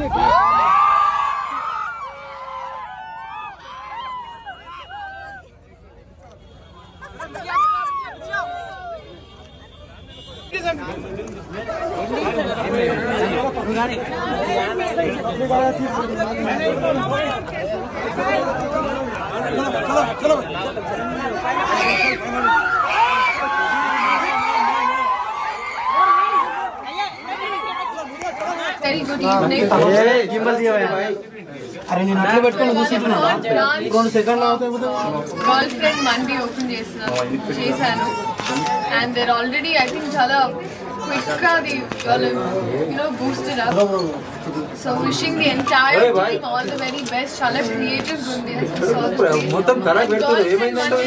Very good evening. అరే నేను అట్లా పెట్టుకొని కూర్చుంటున్నా రెండు సెకండ్లు అవుతాయి గర్ల్ ఫ్రెండ్ మండి ఓపెన్ చేసిన చేశాను and there already I think చాలా క్విక్ గా అది you know boosted up so wishing the entire team all the very best చాలా క్రియేటివ్ ఉంది మొత్తం ఖరాబ్ పెడుతుంది ఏమైందంటే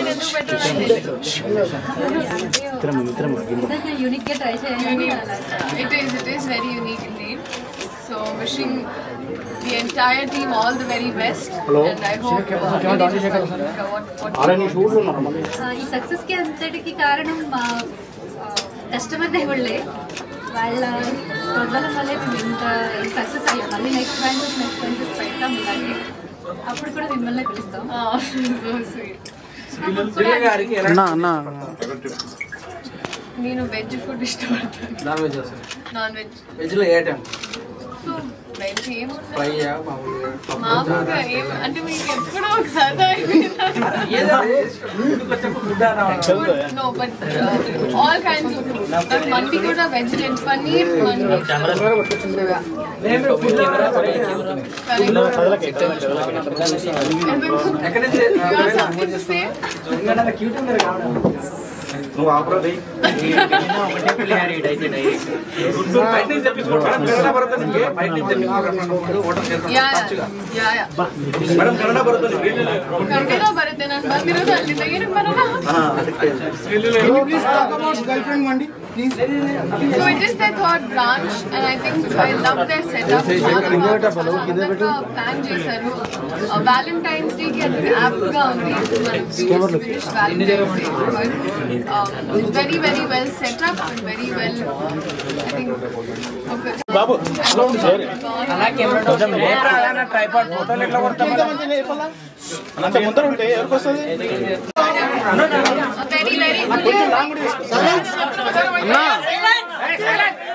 యూనిక్ గా ట్రై చేయాలి It is, it is very unique indeed. So wishing the entire team all the very best. And I hope uh, really what, what అరే నీ షూట్లు ఉన్నారు మళ్ళీ ఈ సక్సెస్ కి అంతటికి కారణం మా కస్టమర్ దేవుళ్ళే వాళ్ళ ప్రోగ్రామ్ వల్లే మేము ఇంత సక్సెస్ అయ్యాం మళ్ళీ నెక్స్ట్ బ్రాంచెస్ నెక్స్ట్ బ్రాంచెస్ పెడతాం ఇలాగే అప్పుడు కూడా మిమ్మల్ని పిలుస్తాం Oh, so sweet. అన్నా అన్నా నేను వెజ్ ఫుడ్ ఇష్టపడతాను నాన్ వెజ్ వస్తుంది నాన్ వెజ్ వెజ్లో ఏ ఐటమ్ సో వెజ్ ఏముంది ఫ్రై మామూలుగా మామూలుగా ఏం అంటే మీకు ఎప్పుడో ఒకసారి no but all kinds of food but మండి కూడా వెజిటేరియన్ పన్నీర్ మండి ఎక్కడి నుంచి something to say? క్యూట్ ఉంది నువ్వు ఆపరా బయట నుంచి తెప్పించుకోండి మేడం కన్నడ బರುತ್ತೆ ನಿಮಗೆ బయట నుంచి తెప్పించుకోండి hotel Yeah, yeah, yeah. Madam Kannada ಬರುತ್ತೆ ನಿಮಗೆ ಕನ್ನಡ ಬರುತ್ತೆ ನಾನು ಬಂದಿರೋದು ಅಲ್ಲಿಂದ ಏನಕ್ಕೆ ಬರಲ್ಲ గర్ల్ ఫ్రెండ్ మండి please So it is their third branch and I think I love their setup. చాలా అందంగా ప్లాన్ చేశారు వ్యాలంటైన్స్ డే కి అది యాప్ గా ఉంది very very well setup and very well I think బాబు ట్రైపాడ్ ఫోటోలు ఎట్లా కొడతాం అంత ముందర ఉంటే ఎవరికి వస్తుంది వెరీ వెరీ అన్నా